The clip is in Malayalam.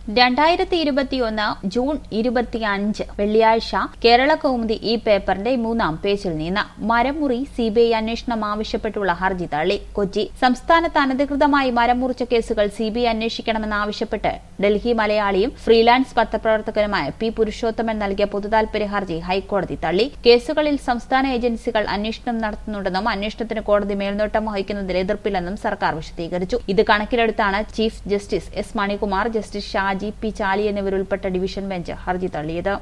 രണ്ടായിരത്തി ഇരുപത്തിയൊന്ന് ജൂൺ ഇരുപത്തിയഞ്ച് വെള്ളിയാഴ്ച കേരള കൗമുദി ഈ പേപ്പറിന്റെ മൂന്നാം പേജിൽ നിന്ന് മരമുറി സിബിഐ അന്വേഷണം ആവശ്യപ്പെട്ടുള്ള ഹർജി തള്ളി കൊച്ചി സംസ്ഥാനത്ത് അനധികൃതമായി മരം മുറിച്ച കേസുകൾ സിബിഐ അന്വേഷിക്കണമെന്നാവശ്യപ്പെട്ട് ഡൽഹി മലയാളിയും ഫ്രീലാൻസ് പത്രപ്രവർത്തകനുമായ പി പുരുഷോത്തമൻ നൽകിയ പൊതുതാൽപര്യ ഹർജി ഹൈക്കോടതി തള്ളി കേസുകളിൽ സംസ്ഥാന ഏജൻസികൾ അന്വേഷണം നടത്തുന്നുണ്ടെന്നും അന്വേഷണത്തിന് കോടതി മേൽനോട്ടം വഹിക്കുന്നതിൽ എതിർപ്പില്ലെന്നും സർക്കാർ വിശദീകരിച്ചു ഇത് കണക്കിലെടുത്താണ് chief justice S Manikumar justice Shaji P Chaly എന്നിവരുൾപ്പെട്ട ഡിവിഷൻ ബെഞ്ച് ഹർജി തള്ളിയത്